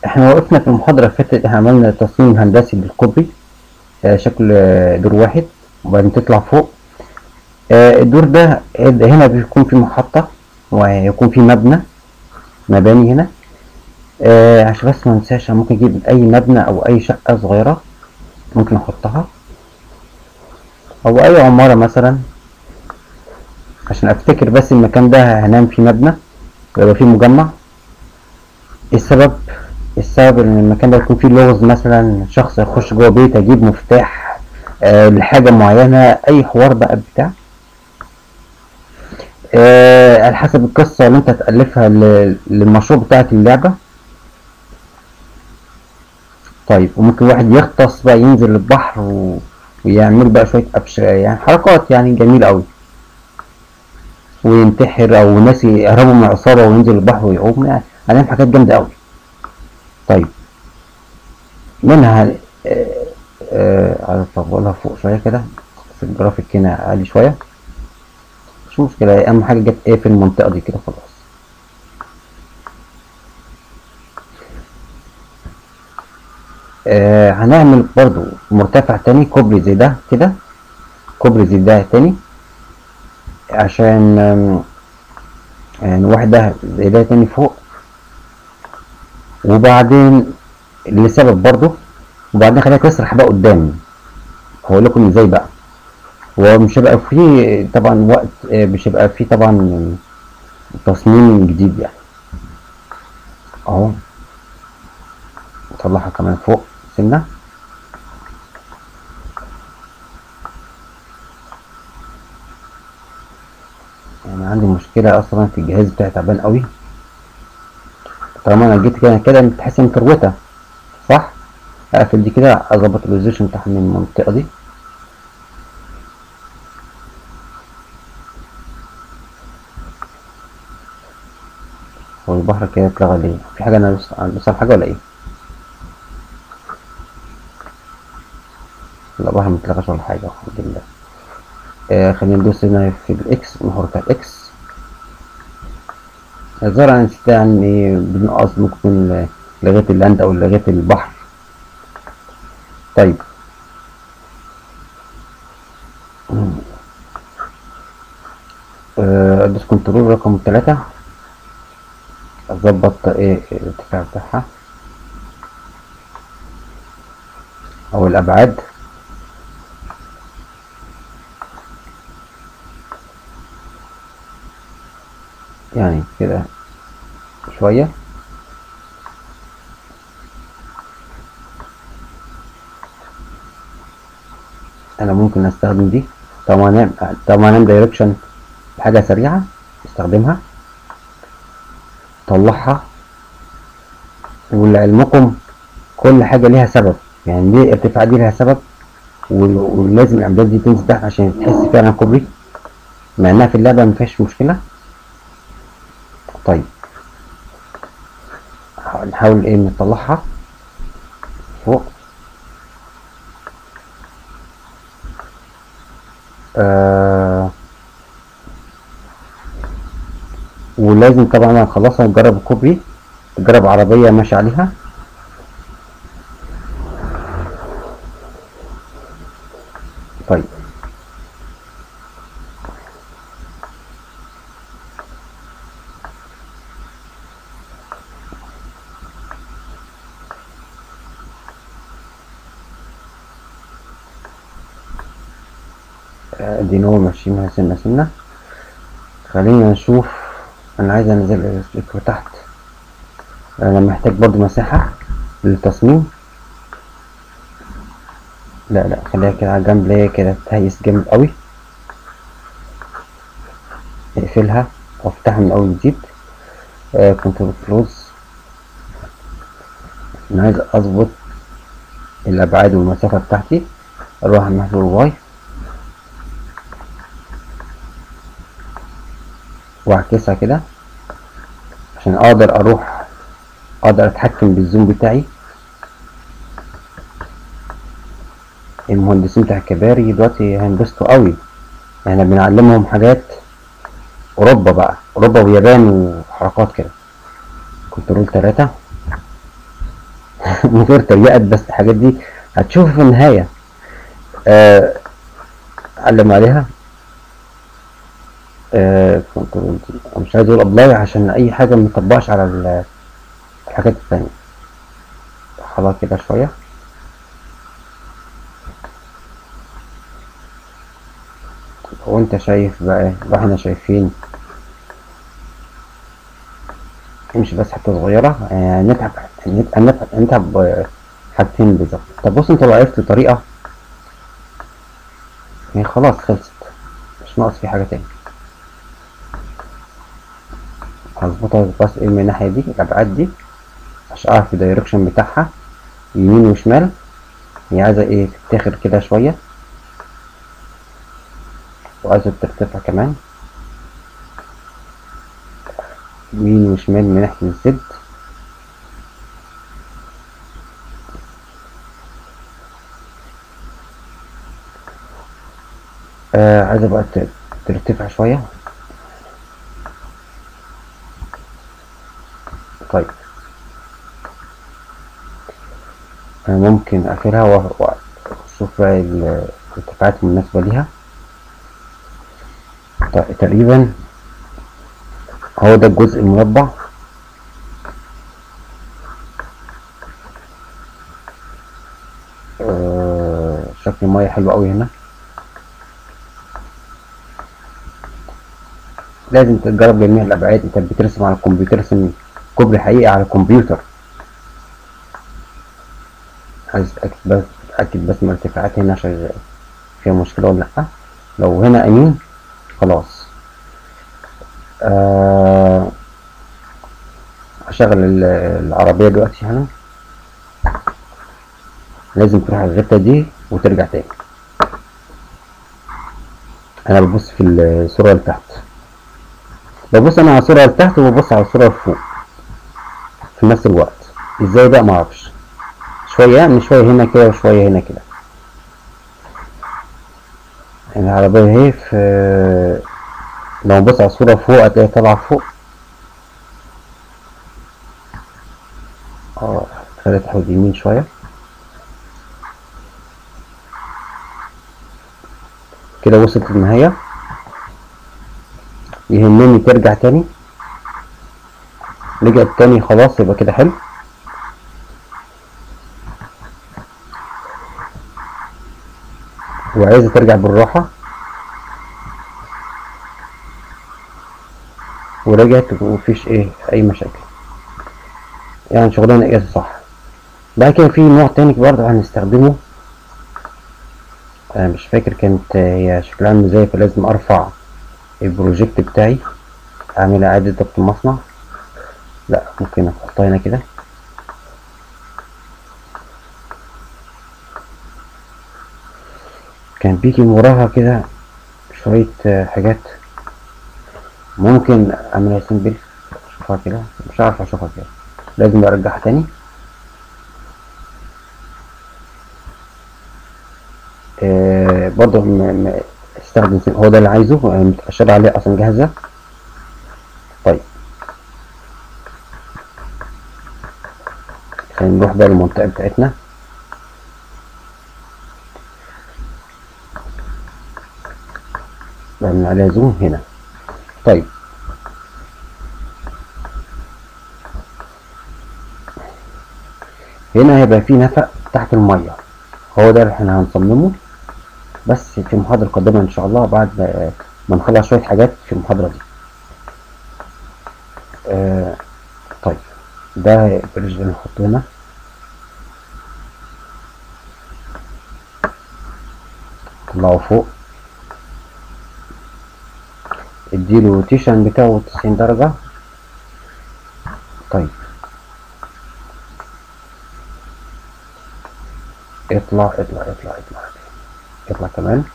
احنا وقفنا في المحاضرة اللي فاتت احنا عملنا تصميم هندسي للكوبري آه، شكل آه، دور واحد وبعدين تطلع فوق آه، الدور ده ده هنا بيكون في محطة ويكون في مبنى مباني هنا آه، عشان بس ما ننساش أنا ممكن اجيب اي مبنى او اي شقة صغيرة ممكن احطها او اي عمارة مثلا عشان افتكر بس المكان ده هنام فيه مبنى ويبقى فيه مجمع السبب السبب ان المكان ده يكون فيه لغز مثلا شخص يخش جوه بيت يجيب مفتاح آه لحاجة معينة اي حوار بقى بتاع آه على حسب القصة اللي انت تألفها ل- للمشروع بتاعك اللعبة طيب وممكن واحد يغطس بقى ينزل البحر و... ويعمل بقى شوية أبش يعني حركات يعني جميلة أوي وينتحر أو ناس يهربوا من العصابة وينزل البحر ويعوم يعني هنعمل حاجات جامدة أوي طيب منها آه، آه، عايز اطولها فوق شوية كده في الجرافيك هنا عالي شوية مش مشكلة أهم حاجة جت ايه في المنطقة دي كده خلاص آه هنعمل برضو مرتفع تاني كوبري زي ده كده كوبري زي ده تاني عشان آم، يعني واحد ده زي ده تاني فوق وبعدين لسبب برضو وبعدين خليها تسرح بقى قدام هقول لكم ازاي بقى ومش هيبقى فيه طبعا وقت آه، مش هيبقى فيه طبعا تصميم جديد يعني اهو نطلعها كمان فوق سنة يعني عندي مشكلة اصلا في الجهاز بتاعي تعبان قوي طالما انا جيت كده كده بتحس ان كروتة صح اقفل دي كده اظبط الريزولوشن بتاعها من المنطقة دي هو البحر كده اتلغى ليه في حاجة انا لسه لسه في حاجة ولا ايه لا البحر متلغاش ولا حاجة الحمد لله آه خلينا ندوس هنا في الاكس المحور بتاع الاكس الظاهر انا نسيت يعني بدون قصد ممكن يكون لغيت اللاند او لغيت البحر طيب آه، ادوس كنترول رقم ثلاثة اظبط ايه الارتفاع بتاعها او الابعاد يعني كده شوية انا ممكن استخدم دي طبعا طبعا دايركشن حاجة سريعة استخدمها طلعها ولعلمكم كل حاجة ليها سبب يعني ليه الارتفاع دي ليها سبب وال- ولازم الأعداد دي تنزل تحت عشان تحس فعلا كوبري مع إنها في اللعبة مفيهاش مشكلة طيب ح- نحاول إيه نطلعها فوق آه ولازم طبعا نخلصها نجرب الكوبري نجرب عربية ماشية عليها طيب آه، دي نور ماشيينها سنة سنة خلينا نشوف انا عايز انزل السلك تحت انا محتاج برضو مساحة للتصميم لا لا خليها كده على جنب ليه كده تهيس جامد قوي اقفلها وافتحها من اول جديد كنترول كلوز انا عايز اظبط الابعاد والمسافة بتاعتي اروح على محور واي واعكسها كده عشان اقدر اروح اقدر اتحكم بالزوم بتاعي المهندسين بتاع الكباري دلوقتي هينبسطوا قوي احنا بنعلمهم حاجات اوروبا بقى اوروبا واليابان وحركات كده كنترول تلاتة من غير تريقة بس الحاجات دي هتشوفها في النهاية آه، علم عليها آه، كنترول دي. أنا مش عايز اقول ابلاي عشان اي حاجة ما تطبقش على ال- الحاجات التانية خلاص كده شوية وانت شايف بقى واحنا شايفين مش بس حتة صغيرة آه، نتعب نتعب نتعب, نتعب آه، حاجتين بالظبط طب بص انت لو عرفت طريقة يعني خلاص خلصت مش ناقص في حاجة تاني هظبطها بس ايه من الناحية دي الأبعاد دي عشان أعرف الدايركشن بتاعها يمين وشمال هي عايزة ايه تتاخد كده شوية وعايزة ترتفع كمان يمين وشمال من ناحية الزد آه عايزة بقى ت- ترتفع شوية طيب أنا ممكن أقفلها و- وأشوف بقى ال- الارتفاعات المناسبة ليها ط- تقريبا هو ده الجزء المربع آه، شكل المية حلو قوي هنا لازم تجرب جميع الأبعاد أنت بترسم على الكمبيوتر ترسم كوبري حقيقي على الكمبيوتر عايز أتأكد بس أتأكد بس من الارتفاعات هنا عشان فيها مشكلة ولا لأ لو هنا أمين خلاص آه، هشغل ال- العربية دلوقتي هنا لازم تروح على الغتة دي وترجع تاني أنا ببص في الصورة اللي تحت ببص أنا على الصورة اللي تحت وببص على الصورة اللي فوق في نفس الوقت ازاي بقى معرفش شوية يعني شوية هنا كده وشوية هنا كده يعني العربية اهي في لو بص على الصورة فوق هتلاقيها طالعة فوق اه خليها تحود يمين شوية كده وصلت للنهاية يهمني ترجع تاني رجعت تاني خلاص يبقى كده حلو وعايزة ترجع بالراحة ورجعت ومفيش ايه اي مشاكل يعني شغلانة ايه صح بعد كده في نوع تاني برضه هنستخدمه انا مش فاكر كانت هي شكلها عامل ازاي فلازم ارفع البروجكت بتاعي اعمل اعادة ضبط المصنع لا ممكن احطها هنا كده كان بيجي من وراها كده شوية آه، حاجات ممكن اعملها سيمبل اشوفها كده مش عارف اشوفها كده لازم ارجعها تاني آه برضه م- م- استخدم سيم- هو ده اللي عايزه آه، متأشر عليه اصلا جاهزة طيب خلينا نروح بقى للمنطقة بتاعتنا بعمل عليها زوم هنا طيب هنا هيبقى في نفق تحت المية هو ده اللي احنا هنصممه بس في المحاضرة القادمة ان شاء الله بعد ما- ما نخلص شوية حاجات في المحاضرة دي آه طيب ده البريدج اللي نحطه هنا طلعه فوق اديله روتيشن بتاعه 90 درجة طيب اطلع اطلع اطلع اطلع اطلع كمان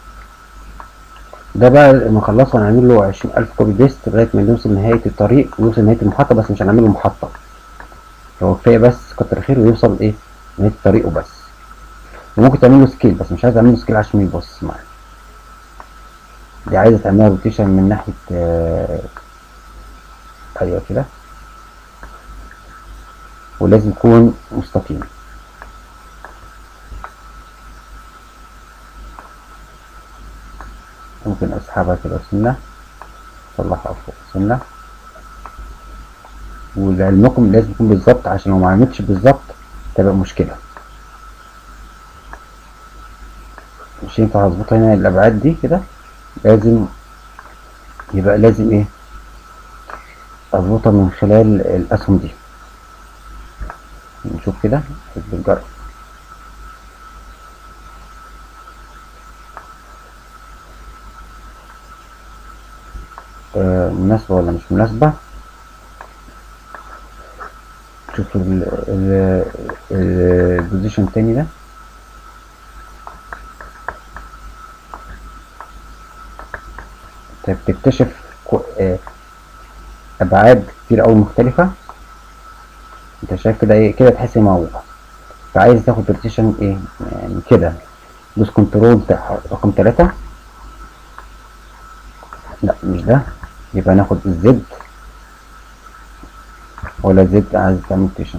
ده بقى لما نخلصه هنعمل له 20000 كوبي بيست لغاية ما نوصل نهاية الطريق ويوصل نهاية المحطة بس مش هنعمل له محطة هو كفاية بس كتر خير ويوصل ايه نهاية الطريق وبس وممكن تعمل له سكيل بس مش عايز اعمل له سكيل عشان يبص معايا دي عايزة تعملها روتيشن من ناحية آه، ايوه كده ولازم يكون مستقيم ممكن اسحبها كده سنة اطلعها فوق سنة ولعلمكم لازم يكون بالظبط عشان لو ما عملتش بالظبط تبقى مشكلة مش ينفع اظبطها هنا الابعاد دي كده لازم يبقى لازم ايه اظبطها من خلال الاسهم دي نشوف كده بالجرب آه مناسبة ولا مش مناسبة شوف ال ال البوزيشن التاني ده انت بتكتشف آه ابعاد كتير اوي مختلفة انت شايف كده ايه كده تحس موضوع فعايز تاخد روتيشن ايه يعني كده دوس كنترول رقم تلاتة لا مش ده يبقى ناخد الزد ولا زد عايز تعمل روتيشن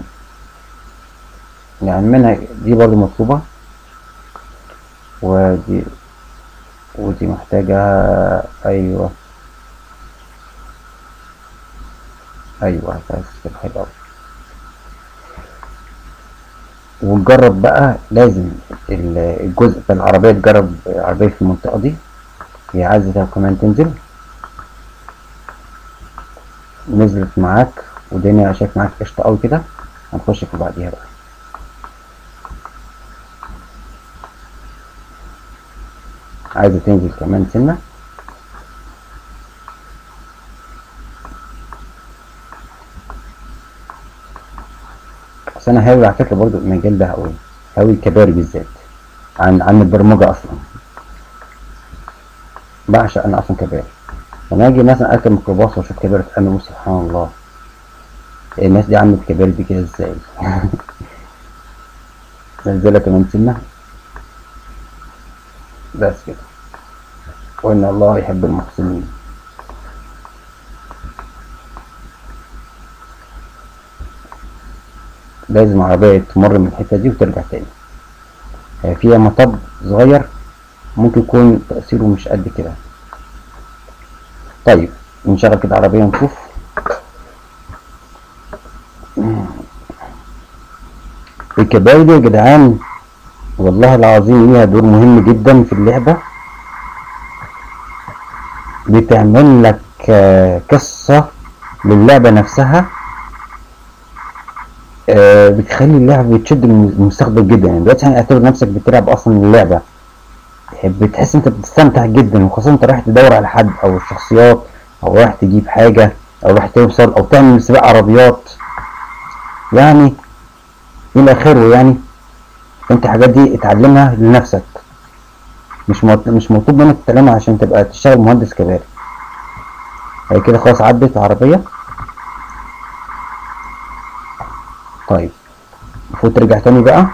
يعني منها دي برضو مطلوبة ودي ودي محتاجة ايوه ايوه بس كده حلو اوي ونجرب بقى لازم الجزء بتاع العربية تجرب العربية في المنطقة دي هي عايزة كمان تنزل نزلت معاك والدنيا شايف معاك قشطة أوي كده هنخش في بعديها بقى عايزة تنزل كمان سنة بس انا هاوي على فكره برضو المجال ده هاوي هاوي كباري بالذات عن عن البرمجه اصلا بعشق انا اصلا كباري لما اجي مثلا اركب ميكروباص واشوف كباري انا سبحان الله الناس دي عملت كباري دي كده ازاي نزلها كمان سنه بس كده وان الله يحب المحسنين لازم عربية تمر من الحتة دي وترجع تاني فيها مطب صغير ممكن يكون تأثيره مش قد كده طيب نشغل كده عربية ونشوف الكباري دي يا جدعان والله العظيم ليها دور مهم جدا في اللعبة بتعمل لك قصة للعبة نفسها آه بتخلي اللعبة بتشد المستخدم جدا يعني دلوقتي هنعتبر نفسك بتلعب اصلا اللعبة بتحس انت بتستمتع جدا وخاصة انت رايح تدور على حد او الشخصيات او رايح تجيب حاجة او رايح توصل او تعمل سباق عربيات يعني الى اخره يعني انت الحاجات دي اتعلمها لنفسك مش مش مطلوب منك تتعلمها عشان تبقى تشتغل مهندس كباري هي كده خلاص عدت العربية طيب المفروض ترجع تاني بقى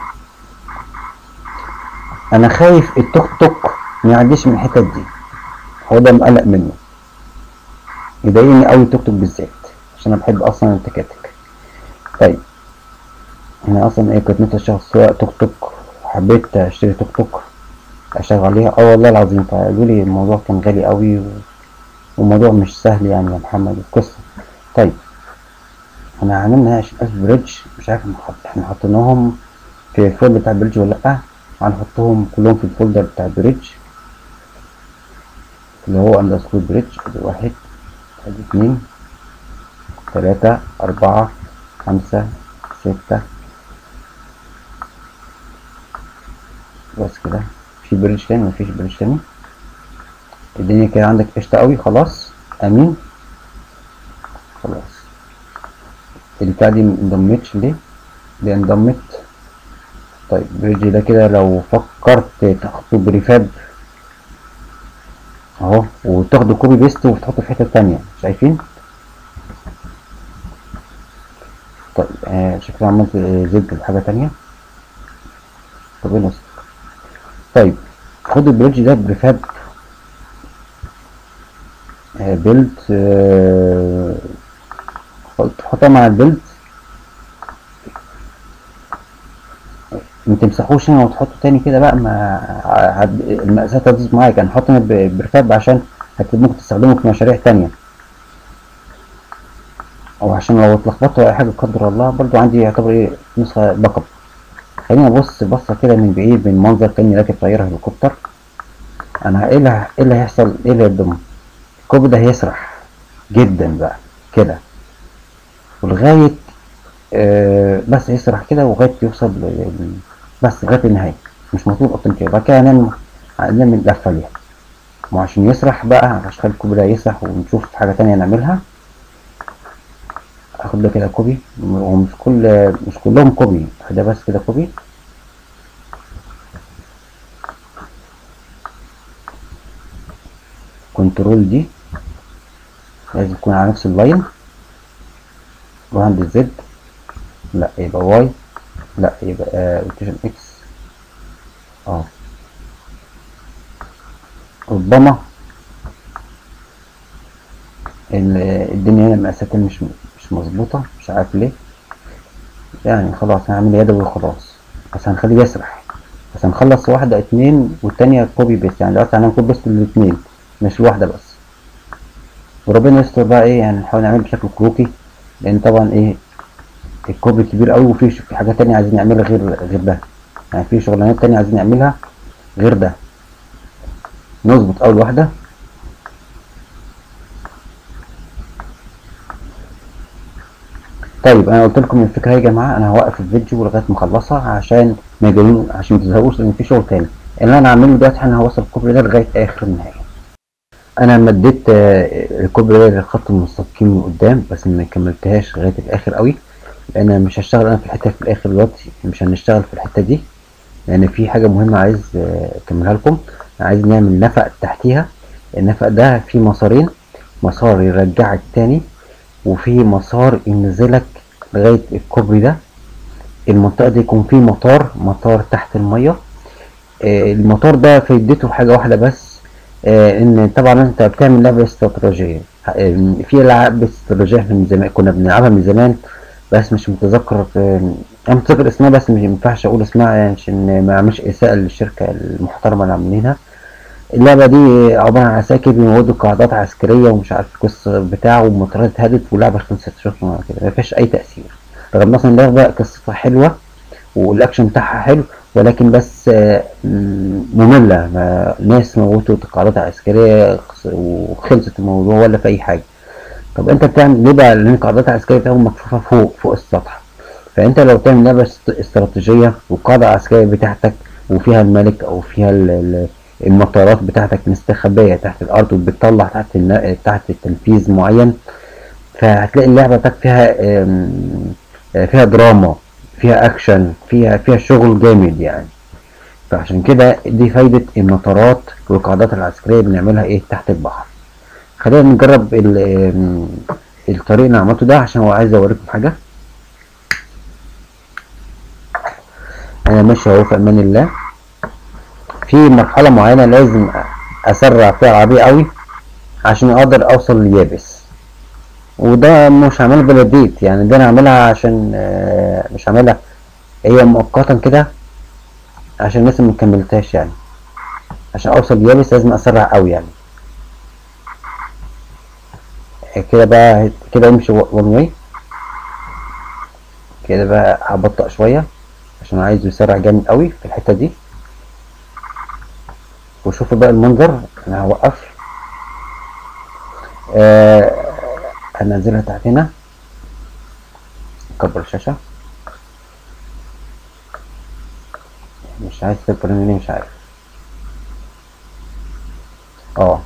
انا خايف التوك توك ما يعديش من الحتت دي هو ده مقلق منه يضايقني قوي التوك توك بالذات عشان انا بحب اصلا التكاتك طيب انا اصلا ايه كنت نفسي اشتغل سواق توك توك حبيت اشتري توك توك اشتغل عليها اه والله العظيم فقالوا لي الموضوع كان غالي قوي والموضوع مش سهل يعني يا محمد القصه طيب احنا عملنا عشان ألف بريدج مش عارف احنا حطيناهم في الفولدر بتاع البريدج ولا لأ هنحطهم كلهم في الفولدر بتاع البريدج اللي هو اندرسكور بريدج ادي واحد ادي اتنين تلاتة اربعة خمسة ستة بس كده في بريدج تاني مفيش بريدج تاني الدنيا كده عندك قشطة قوي خلاص امين خلاص البتاع دي منضمتش ليه دي انضمت طيب بريدج ده كده لو فكرت تاخده بريفاب اهو وتاخده كوبي بيست وتحطه في حته تانية شايفين طيب آه شكلي عملت زد بحاجه تانية طب ايه نص طيب خد البريدج ده بريفاب آه بيلد آه تحطها مع البيلد ما تمسحوش هنا وتحطوا تاني كده بقى ما هد... المقاسات هتظبط معاك انا هحط هنا ب- برفاب عشان هت- ممكن تستخدمه في مشاريع تانية او عشان لو اتلخبطت ولا حاجه لا قدر الله برضو عندي يعتبر ايه نسخه باك اب خليني ابص بصه كده من بعيد من منظر كاني راكب طياره هليكوبتر انا ايه اللي ايه اللي هيحصل ايه اللي هيقدمه الكوب ده هيسرح جدا بقى كده ولغايه آه بس يسرح كده لغايه يوصل ل- ل- بس لغايه النهايه مش مطلوب اكتر من كده بعد كده هنعمل هنعمل لفه ليها ما عشان يسرح بقى عشان خلي الكوب ده يسرح ونشوف حاجه تانية نعملها اخد ده كده كوبي ومش كل مش كلهم كوبي ده بس كده كوبي كنترول دي لازم يكون على نفس اللاين روح عند الزد لا يبقى واي لا يبقى روتيشن اكس اه ربما ال- الدنيا هنا مقاساتها مش مش مظبوطة مش عارف ليه يعني خلاص هنعمل يدوي وخلاص بس هنخليه يسرح بس هنخلص واحدة اتنين والتانية كوبي بيست يعني دلوقتي هنعمل كوبي بيست الاتنين مش الواحدة بس وربنا يستر بقى ايه يعني نحاول نعمل بشكل كروكي لان طبعا ايه الكوبي كبير قوي وفي ش- في حاجات تانية عايزين نعملها غير غير ده يعني في شغلانات تانية عايزين نعملها غير ده نظبط اول واحدة طيب انا قلت لكم الفكره يا جماعه انا هوقف الفيديو لغايه ما اخلصها عشان ما يجيلون عشان ما تزهقوش لان في شغل تاني اللي انا هعمله دلوقتي انا هوصل الكوبري ده لغايه اخر النهايه انا مديت آه، الكوبري ده للخط المستقيم من قدام بس ما كملتهاش لغايه الاخر قوي لان أنا مش هشتغل انا في الحته في الاخر دلوقتي مش هنشتغل في الحته دي لان في حاجه مهمه عايز آه، اكملها لكم عايز نعمل نفق تحتيها النفق ده فيه مسارين مسار يرجعك تاني وفي مسار ينزلك لغاية الكوبري ده المنطقة دي يكون فيه مطار مطار تحت المية آه، المطار ده فايدته حاجة واحدة بس آه، ان طبعا انت بتعمل لعبة استراتيجية آه، في العاب استراتيجية احنا من زمان كنا بنلعبها من زمان بس مش متذكر آه، انا متذكر اسمها بس مش ينفعش اقول اسمها يعني عشان ما اعملش اساءة للشركة المحترمة اللي عاملينها اللعبة دي عبارة عن عساكر بيموتوا قاعدات عسكرية ومش عارف القصة بتاعه ومطارات اتهدت ولعبة خلصت شكرا كده ما فيهاش أي تأثير رغم مثلا اللعبة قصتها حلوة والأكشن بتاعها حلو ولكن بس آه، م- مملة ما ناس موتوا قاعدات عسكرية خس- وخلصت الموضوع ولا في أي حاجة طب أنت بتعمل ليه بقى لأن القاعدات العسكرية بتاعهم مكفوفة فوق فوق السطح فأنت لو تعمل لعبة است- استراتيجية والقاعدة العسكرية بتاعتك وفيها الملك أو فيها ال- ال- المطارات بتاعتك مستخبية تحت الأرض وبتطلع تحت النا- تحت التنفيذ معين فهتلاقي اللعبة بتاعتك فيها آم، آه، فيها دراما فيها أكشن فيها فيها شغل جامد يعني فعشان كده دي فايدة المطارات والقاعدات العسكرية بنعملها إيه تحت البحر خلينا نجرب ال- آم، الطريق اللي عملته ده عشان هو عايز أوريكم حاجة أنا ماشي أهو في أمان الله في مرحلة معينة لازم أسرع فيها العربية قوي عشان أقدر أوصل لليابس وده مش هعمله بلديت يعني ده أنا هعملها عشان آه، مش هعملها هي مؤقتا كده عشان لسه مكملتهاش يعني عشان أوصل لليابس لازم أسرع قوي يعني كده بقى كده امشي وان واي كده بقى هبطأ شوية عشان عايزه يسرع جامد قوي في الحتة دي وشوفوا بقى المنظر انا هوقف آه هنزلها تحت هنا كبر الشاشة مش عايز تكبر مني مش عارف اه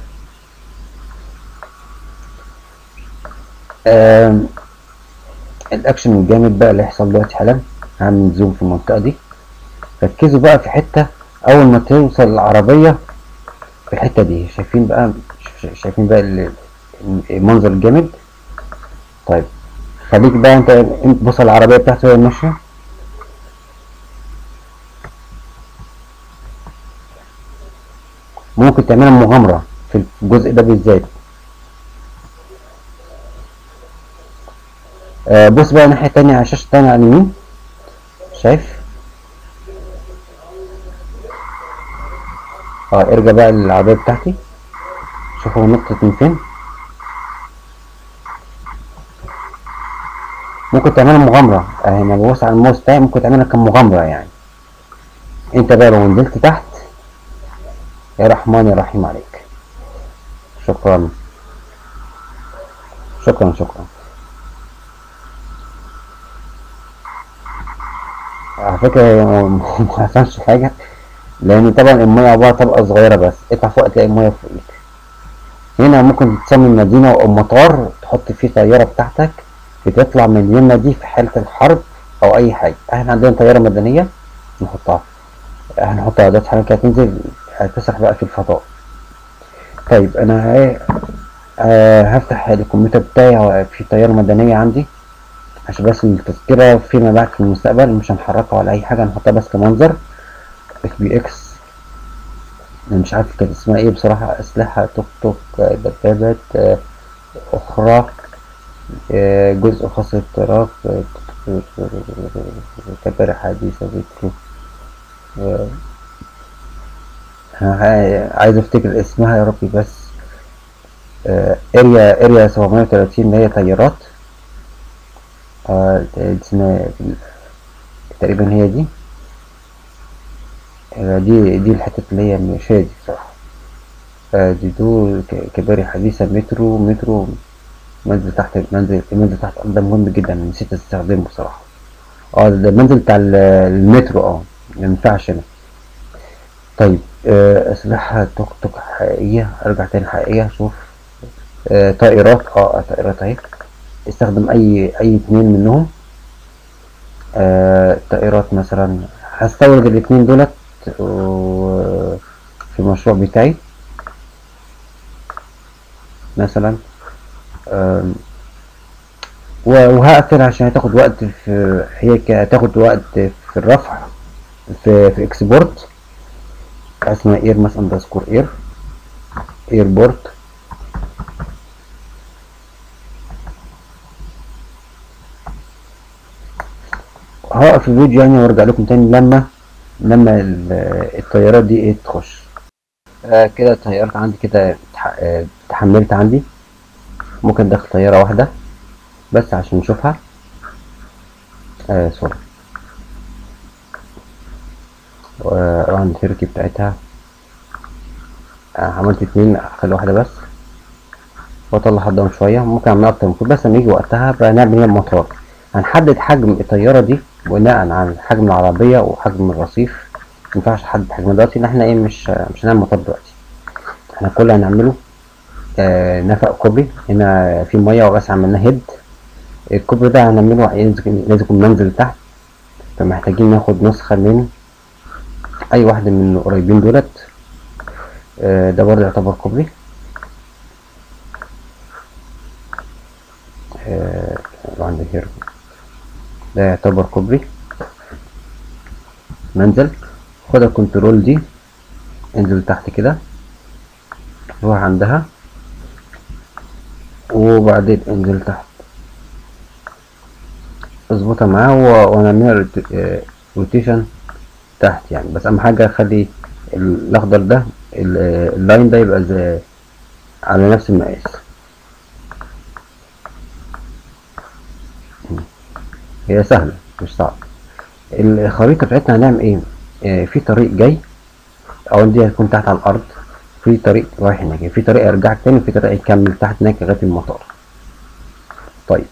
آم، الاكشن الجامد بقى اللي هيحصل دلوقتي حالا هعمل زوم في المنطقة دي ركزوا بقى في حتة اول ما توصل العربية في الحتة دي شايفين بقى ش- شايفين بقى ال- المنظر الجامد طيب خليك بقى انت انت بص على العربية بتاعتي وهي ماشية ممكن تعملها مغامرة في الجزء ده بالذات آه بص بقى الناحية التانية على الشاشة التانية على اليمين شايف اه ارجع بقى للعربية بتاعتي شوفوا نقطة من فين ممكن تعملها مغامرة يعني انا ببص على الماوس بتاعي ممكن تعملها كمغامرة يعني انت بقى لو نزلت تحت يا رحمن يا رحيم عليك شكرا شكرا شكرا على فكرة هي ما حصلش حاجة لأن طبعا المية عبارة طبقة صغيرة بس اطلع فوق تلاقي المية فوقيك هنا ممكن تصمم مدينة أو مطار تحط فيه طيارة بتاعتك بتطلع من المدينة دي في حالة الحرب أو أي حاجة احنا عندنا طيارة مدنية نحطها هنحط أداة حركة كده تنزل هتسرح بقى في الفضاء طيب أنا ه- آه، هفتح الكمبيوتر بتاعي هو في طيارة مدنية عندي عشان بس التذكرة فيما بعد في المستقبل مش هنحركها ولا أي حاجة هنحطها بس كمنظر اف بي اكس أنا مش عارف كانت اسمها ايه بصراحة أسلحة توك توك آه، دبابات آه، أخرى آه، جزء خاص بالطراق آه، كباري حديثة بيترو آه، ها- عايز افتكر اسمها يا ربي بس اريا اريا 730 اللي هي طيارات آه، اسمها تقريبا هي دي آه، دي دي الحتة اللي هي مش هي دي بصراحة آه، دي دول ك- كباري حديثة مترو مترو منزل تحت منزل منزل تحت الأرض ده مهم جدا نسيت استخدمه بصراحة اه ده المنزل بتاع ال- المترو اه مينفعش هنا طيب آه، أسلحة توك توك حقيقية أرجع تاني حقيقية أشوف آه، طائرات اه طائرات أهي استخدم أي أي اتنين منهم آه، طائرات مثلا هستورد الاتنين دولت و- في المشروع بتاعي مثلا آم، و- وهقفل عشان هتاخد وقت في هي ك- هتاخد وقت في الرفع في في اكسبورت اسمها اير مثلا اندرسكور اير ايربورت هوقف الفيديو يعني وارجع لكم تاني لما لما ال- الطيارات دي ايه تخش آه كده الطيارات عندي كده اتح- آه، اتحملت عندي ممكن داخل طيارة واحدة بس عشان نشوفها آه سوري واروح عند التركي بتاعتها آه عملت اتنين اخلي واحدة بس واطلع قدام شوية ممكن اعملها اكتر من كده بس لما يجي وقتها بقى نعمل هنا المطار هنحدد حجم الطيارة دي بناء على حجم العربية وحجم الرصيف مينفعش نحدد حجم دلوقتي لان احنا ايه مش مش هنعمل مطار دلوقتي احنا كل اللي هنعمله آه نفق كوبري هنا في مية وبس عملنا هيد الكوبري ده هنعمله لازم لازم يكون منزل تحت فمحتاجين ناخد نسخة من أي واحدة من القريبين دولت آه ده برضه يعتبر كوبري آه عندي هير ده يعتبر كوبري منزل خد الكنترول دي انزل تحت كده روح عندها وبعدين انزل تحت اظبطها معاه و- ونعملها روتيشن تحت يعني بس اهم حاجة خلي الاخضر ده ال- اللاين ده يبقى زي على نفس المقاس هي سهلة مش صعب الخريطة بتاعتنا هنعمل ايه آه، في طريق جاي او دي هتكون تحت على الارض في طريق رايح هناك في طريق يرجعك تاني في طريق يكمل تحت هناك لغاية المطار طيب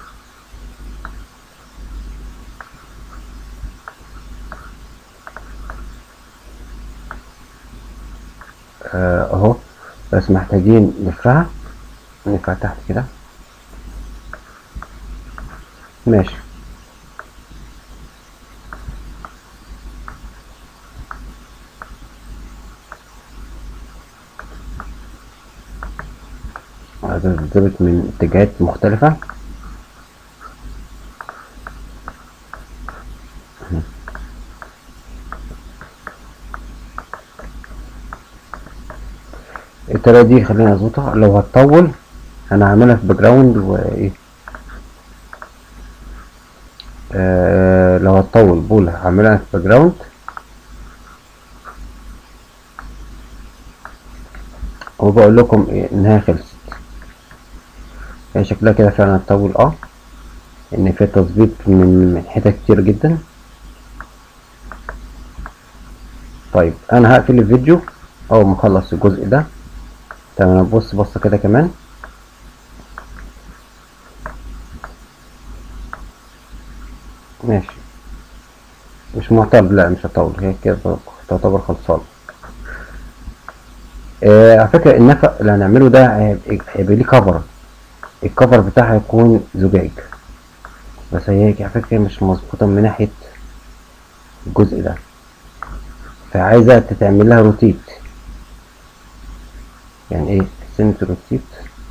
آه، اهو بس محتاجين نلفها نلفها تحت كده ماشي هتتظبط من اتجاهات مختلفة الطريقة دي خلينا نظبطها لو هتطول انا هعملها في باك جراوند وايه آه لو هتطول بقول هعملها في باك جراوند وبقول لكم إيه انها خلصت هي شكلها كده فعلا هتطول اه ان في تظبيط من من حتت كتير جدا طيب انا هقفل الفيديو اول ما اخلص الجزء ده تمام بص بصه كده كمان ماشي مش معترض لا مش هطول هي كده تعتبر خلصانه آه على فكره النفق اللي هنعمله ده هيبقى هيبقى ليه كفر الكفر بتاعها هيكون زجاج بس هي على فكره مش مظبوطه من ناحيه الجزء ده فعايزه تتعمل لها روتيت يعني ايه سنة روتيت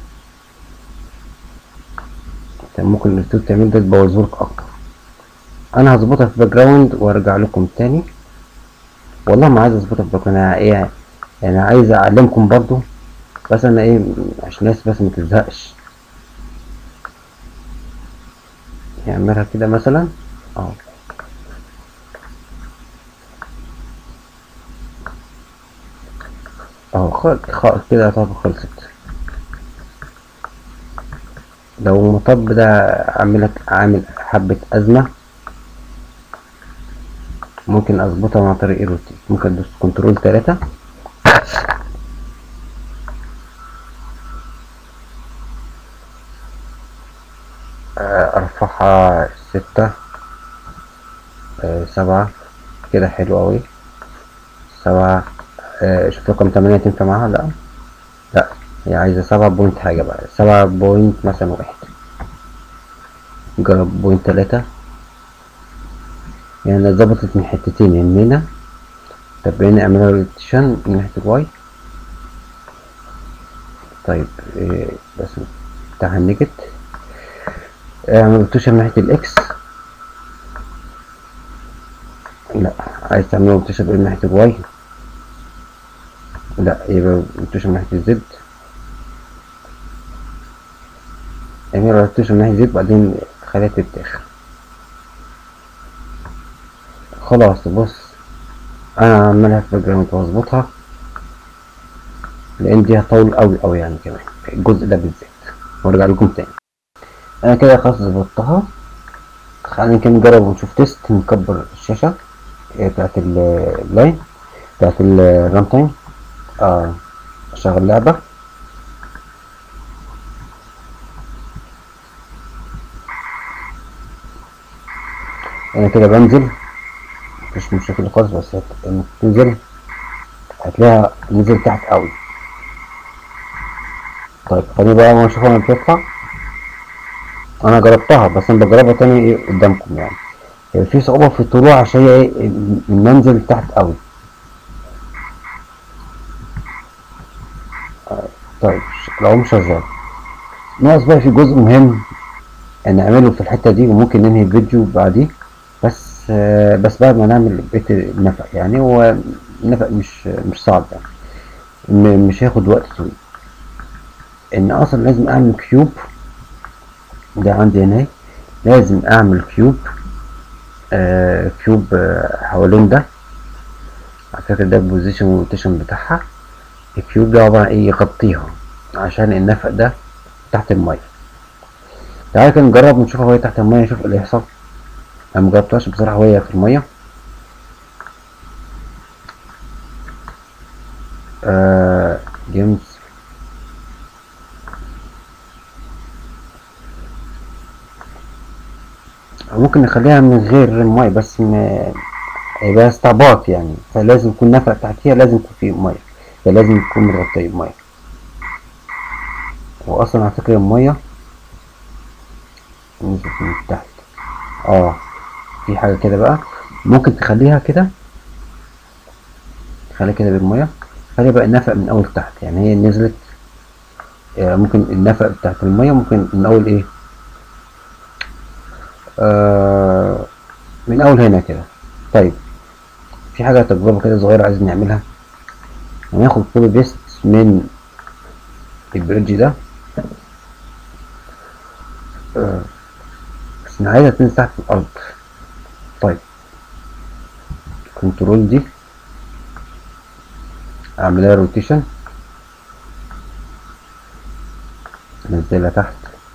ممكن الروتيت تعمل ده تبوظهولك اكتر انا هظبطها في باك جراوند وارجع لكم تاني والله ما عايز اظبطها في باك جراوند انا ايه يعني عايز اعلمكم برضو بس انا ايه عشان الناس بس ما تزهقش نعملها كده مثلا اهو اهو خلص خلص كده يعتبر خلصت لو المطب ده عاملك عامل حبة أزمة ممكن أظبطها مع طريق الروتين ممكن أدوس كنترول تلاتة أرفعها ستة سبعة كده حلو أوي سبعة شوف رقم تمانية تنفع معاها لا لا هي عايزة سبعة بوينت حاجة بقى سبعة بوينت مثلا واحد نجرب بوينت تلاتة يعني ظبطت من حتتين من هنا طب هنا اعملها روتيشن من ناحية الواي طيب إيه بس بتاع النيجت اعمل روتيشن من ناحية الاكس لا عايز تعمل روتيشن من ناحية الواي لا يبقى روتيشن من ناحية الزد اعمل روتيشن من ناحية الزد بعدين خليها تتاخر خلاص بص انا عمالها في الجراوند واظبطها لان دي هطول قوي قوي يعني كمان الجزء ده بالذات وارجع لكم تاني انا كده خلاص ظبطتها خلينا كده نجرب ونشوف تيست نكبر الشاشة بتاعت اللاين بتاعت الرام تايم اه اشغل لعبة انا كده بنزل مفيش مشكلة خالص بس لما تنزل هتلاقيها نزل تحت قوي طيب خليني بقى ما اشوف انا بتطلع انا جربتها بس انا بجربها تاني ايه قدامكم يعني هي في صعوبة في الطلوع عشان هي ايه المنزل تحت قوي طيب لو مش شغال ناقص بقى في جزء مهم نعمله في الحتة دي وممكن ننهي الفيديو بعديه بس آه بس بعد ما نعمل بيت النفق يعني هو النفق مش مش صعب يعني مش هياخد وقت طويل ان اصلا لازم اعمل كيوب ده عندي هنا لازم اعمل كيوب آه كيوب آه حوالين ده على فكرة ده البوزيشن والروتيشن بتاعها الكيوب ده عبارة عن ايه يغطيها عشان النفق ده تحت المية تعالى كده نجرب ونشوفها وهي تحت المية نشوف ايه اللي هيحصل انا مجربتهاش بصراحة وهي في المية آه جيمز ممكن نخليها من غير المية بس ما يبقى استعباط يعني فلازم يكون نفق تحتيها لازم يكون فيه مية فلازم يكون متغطية بمية واصلا على فكرة المية نزلت من تحت اه في حاجة كده بقى ممكن تخليها كده تخليها كده بالمية خلي بقى النفق من اول تحت يعني هي نزلت آه ممكن النفق بتاعت المية ممكن من اول ايه آه من اول هنا كده طيب في حاجة تجربة كده صغيرة عايزين نعملها هناخد كوبي بيست من البريدج ده آه بس انا عايزها تنزل تحت الارض طيب كنترول دي اعملها روتيشن ننزلها تحت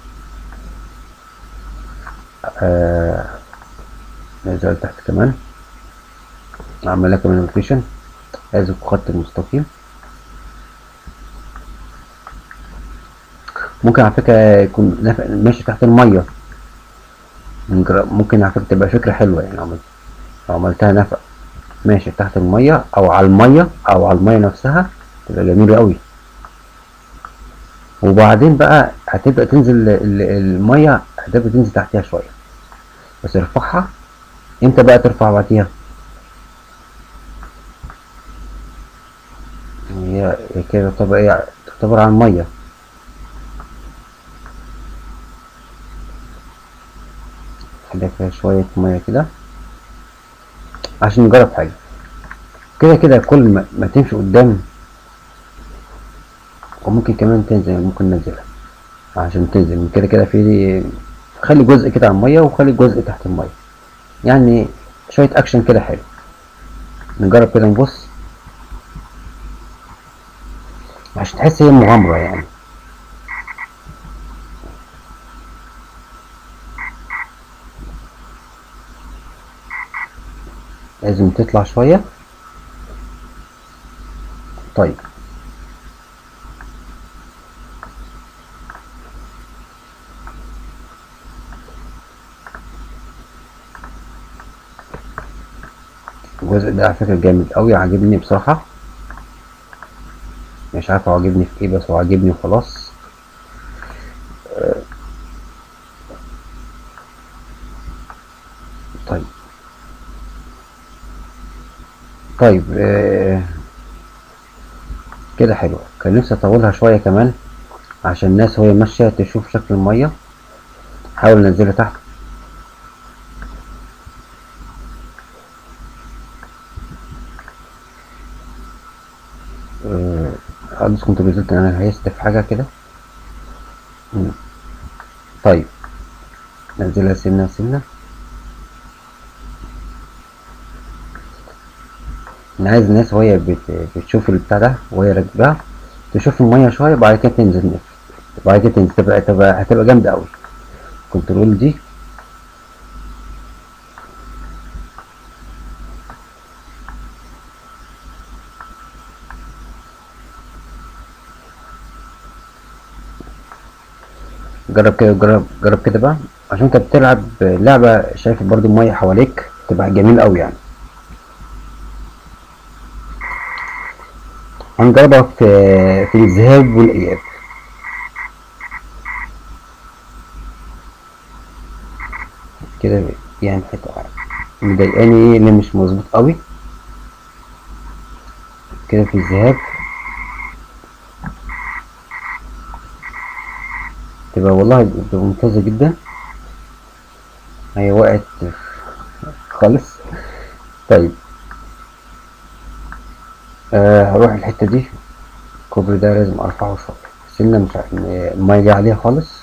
آه ننزلها تحت كمان اعمل لها كمان روتيشن اذف خط المستقيم ممكن على فكرة يكون نافع- ماشي تحت المية نجر- ممكن على فكرة تبقى فكرة حلوة يعني عملت لو عملتها نفق ماشي تحت المية أو على المية أو على المية نفسها تبقى جميلة أوي وبعدين بقى هتبدأ تنزل ال- ال- المية هتبدأ تنزل تحتها شوية بس ارفعها امتى بقى ترفع بعديها هي هي كده تعتبر ايه تعتبر على المية خليها فيها شوية مية كده عشان نجرب حاجة كده كده كل ما, ما تمشي قدام وممكن كمان تنزل ممكن ننزلها عشان تنزل من كده كده في خلي جزء كده على المية وخلي جزء تحت المية يعني شوية أكشن كده حلو نجرب كده نبص عشان تحس هي مغامرة يعني لازم تطلع شوية طيب الجزء ده على فكرة جامد أوي عاجبني بصراحة مش عارف هو عاجبني في ايه بس هو عاجبني وخلاص آه، طيب طيب آه، كده حلوة كان نفسي اطولها شوية كمان عشان الناس وهي ماشية تشوف شكل المية حاول ننزلها تحت آه، ادوس كنترول زد انا هيست في حاجة كده مم. طيب ننزلها سنة سنة انا عايز الناس وهي بت- بتشوف البتاع ده وهي راكباه تشوف المية شوية بعد كده تنزل نفس بعد كده تنزل تبقى تبقى هتبقى جامدة أوي كنترول دي جرب كده جرب جرب كده بقى عشان انت بتلعب لعبة شايف برضو المية حواليك تبقى جميل أوي يعني هنجربها في في الذهاب والإياب كده يعني حتة مضايقاني ايه اللي مش مظبوط قوي كده في الذهاب تبقى والله تبقى ممتازة جدا هي وقعت خالص طيب آه هروح الحتة دي الكوبري ده لازم ارفعه شوية سنة مش ع- المية جاية عليها خالص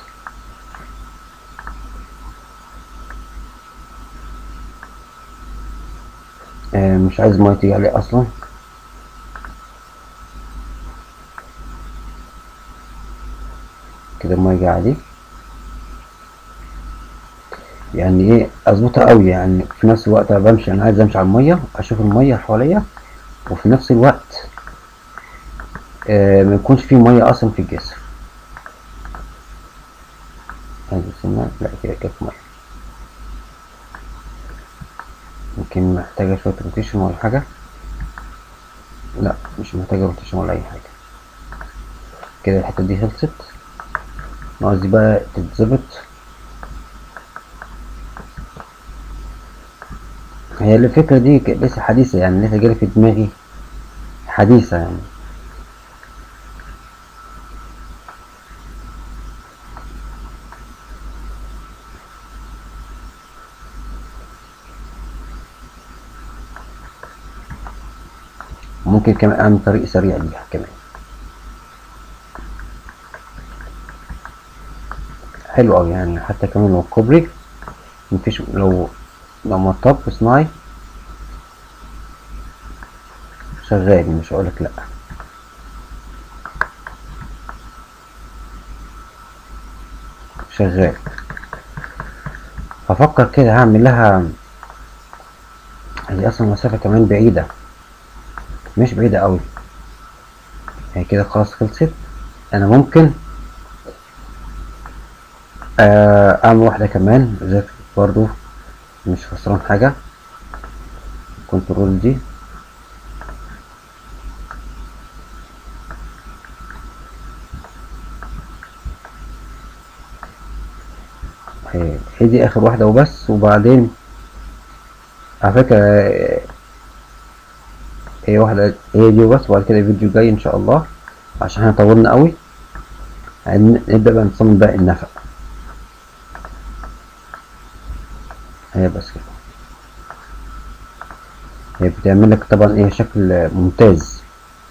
آه مش عايز المية تيجي عليه اصلا كده المية جاية عليه يعني ايه اظبطها قوي يعني في نفس الوقت انا بمشي انا عايز امشي على المية اشوف المية حواليا وفي نفس الوقت آه ما يكونش فيه مية اصلا في الجسر عايز سنة لا كده كده في مية يمكن محتاجة شوية روتيشن ولا حاجة لا مش محتاجة روتيشن ولا أي حاجة كده الحتة دي خلصت ناقص دي بقى تتظبط هي الفكرة دي ك- لسه حديثة يعني لسه جالي في دماغي حديثة يعني ممكن كمان أعمل طريق سريع ليها كمان حلو أوي يعني حتى كمان لو كوبري مفيش لو لو مطب صناعي شغال مش هقولك لأ شغال هفكر كده هعمل لها هي اصلا المسافة كمان بعيدة مش بعيدة قوي هي كده خلاص خلصت انا ممكن آه، اعمل واحدة كمان زي برضو مش خسران حاجة كنترول دي هي هي دي اخر واحدة وبس وبعدين على فكرة آه، هي واحدة هي دي وبس وبعد كده فيديو جاي ان شاء الله عشان احنا طولنا قوي هن- نبدأ بقى نصمم باقي النفق هي بس كده هي بتعمل لك طبعا ايه شكل ممتاز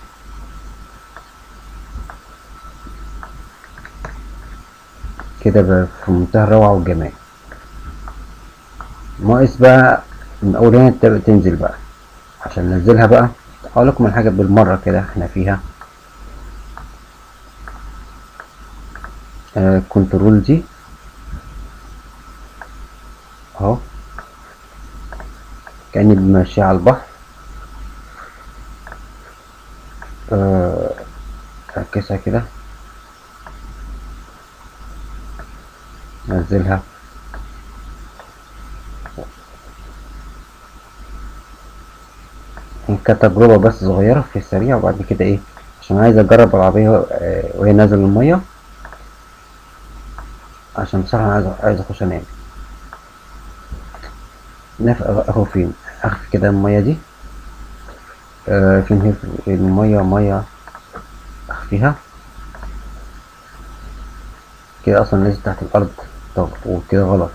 كده بقى في منتهى الروعة والجمال ناقص بقى من اول هنا تبدأ تنزل بقى عشان ننزلها بقى اقول لكم الحاجة بالمرة كده احنا فيها آه كنترول دي اهو كأني بمشي على البحر آه، أركزها كده نزلها كتجربة بس صغيرة في السريع وبعد كده ايه عشان عايز اجرب العربية آه، وهي نازلة المية عشان بصراحة أنا عايز عايز اخش انام نفق اهو فين اخفي كده المية دي آه فين هي في المية مية اخفيها كده اصلا نزل تحت الارض طب وكده غلط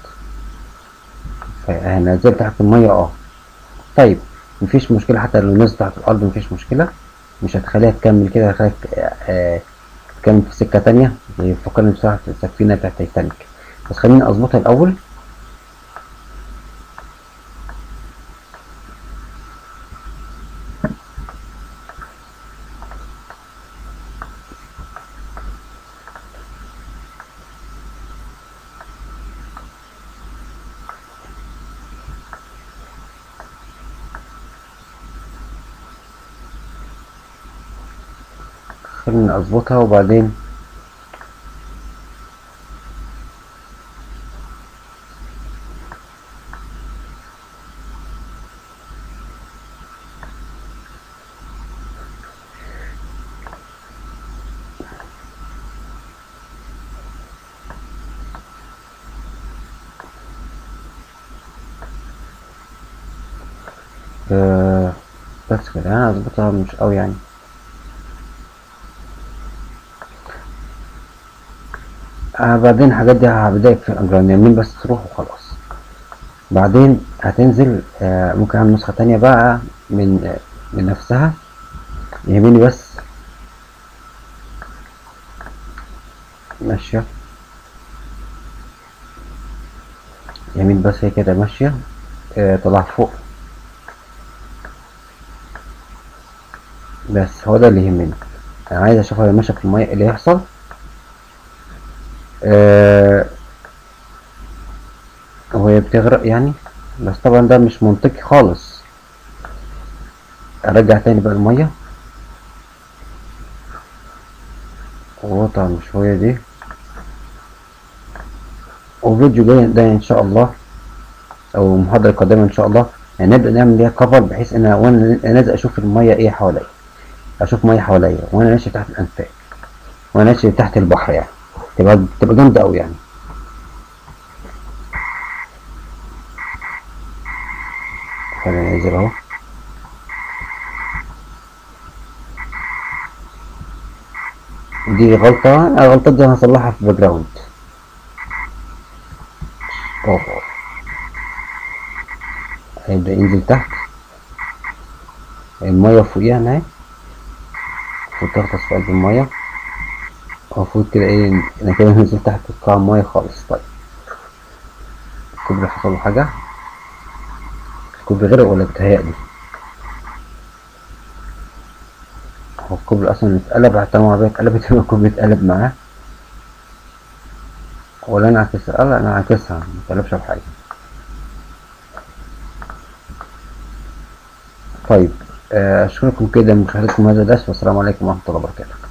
هنزل تحت المية اه طيب مفيش مشكلة حتى لو نزل تحت الارض مفيش مشكلة مش هتخليها تكمل كده هتخليها آه تكمل في سكة تانية فكرني بصراحة السفينة بتاعت تايتانيك بس خليني اظبطها الاول خليني اظبطها وبعدين آه بس كده انا اظبطها مش قوي يعني آه بعدين الحاجات دي هبدأ في الأجرام يمين بس تروح وخلاص بعدين هتنزل آه ممكن أعمل نسخة تانية بقى من آه من نفسها يهمني بس ماشية يمين بس هي كده ماشية آه طلع فوق بس هو ده اللي يهمني أنا عايز أشوفها ماشية في المية إيه اللي هيحصل آه وهي بتغرق يعني بس طبعا ده مش منطقي خالص ارجع تاني بقى المية وقطع مش هي دي وفيديو جاي ده ان شاء الله او محاضرة قادمة ان شاء الله يعني نبدأ نعمل ليها كفر بحيث ان وانا نازل اشوف المية ايه حواليا اشوف مية حواليا وانا ماشي تحت الانفاق وانا ماشي تحت البحر يعني تبقى تبقى جامدة أوي يعني خلينا ننزل أهو دي غلطة الغلطات دي هصلحها في الباك جراوند أوه هيبدأ ينزل تحت المية فوقيها هنا المفروض تغطس في قلب المية المفروض كده ايه انا كده نزلت تحت قاع المية خالص طيب الكوبري حصل له حاجة الكوبري غرق ولا بتهيألي هو الكوبري اصلا اتقلب حتى العربية اتقلبت يبقى الكوبري اتقلب معاه ولا انا اعكسها لا انا اعكسها متقلبش بحاجة طيب آه، اشكركم كده لمشاهدتكم هذا الدرس والسلام عليكم ورحمة الله وبركاته